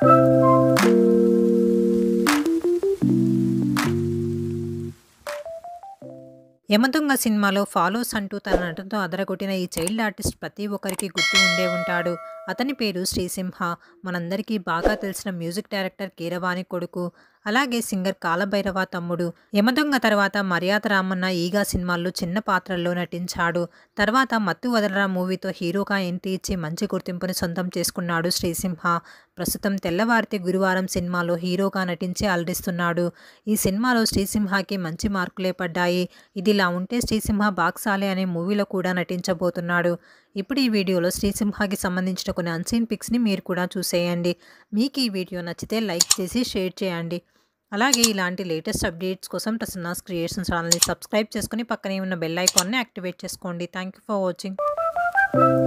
యమదొంగ సినిమాలో ఫాలోస్ అంటూ తన నటనతో అదరగొట్టిన ఈ చైల్డ్ ఆర్టిస్ట్ ప్రతి ఒక్కరికి గుర్తు ఉండే ఉంటాడు అతని పేరు శ్రీసింహ మనందరికీ బాగా తెలిసిన మ్యూజిక్ డైరెక్టర్ కీరవాణి కొడుకు అలాగే సింగర్ కాలభైరవ తమ్ముడు యమదొంగ తర్వాత మర్యాద రామన్న ఈగా సినిమాల్లో చిన్న పాత్రల్లో నటించాడు తర్వాత మత్తు వదలరా మూవీతో హీరోగా ఎంట్రీ ఇచ్చి మంచి గుర్తింపుని సొంతం చేసుకున్నాడు శ్రీసింహ ప్రస్తుతం తెల్లవారితే గురువారం సినిమాలో హీరోగా నటించి అలరిస్తున్నాడు ఈ సినిమాలో శ్రీసింహకి మంచి మార్కులే పడ్డాయి ఇదిలా ఉంటే శ్రీసింహ బాక్సాలే అనే మూవీలో కూడా నటించబోతున్నాడు ఇప్పుడు ఈ వీడియోలో శ్రీసింహకి సంబంధించిన కొన్ని అన్సీన్ పిక్స్ని మీరు కూడా చూసేయండి మీకు ఈ వీడియో నచ్చితే లైక్ చేసి షేర్ చేయండి అలాగే ఇలాంటి లేటెస్ట్ అప్డేట్స్ కోసం ప్రసన్నాస్ క్రియేషన్ ఛానల్ని సబ్స్క్రైబ్ చేసుకుని పక్కనే ఉన్న బెల్ ఐకాన్ని యాక్టివేట్ చేసుకోండి థ్యాంక్ యూ ఫర్ వాచింగ్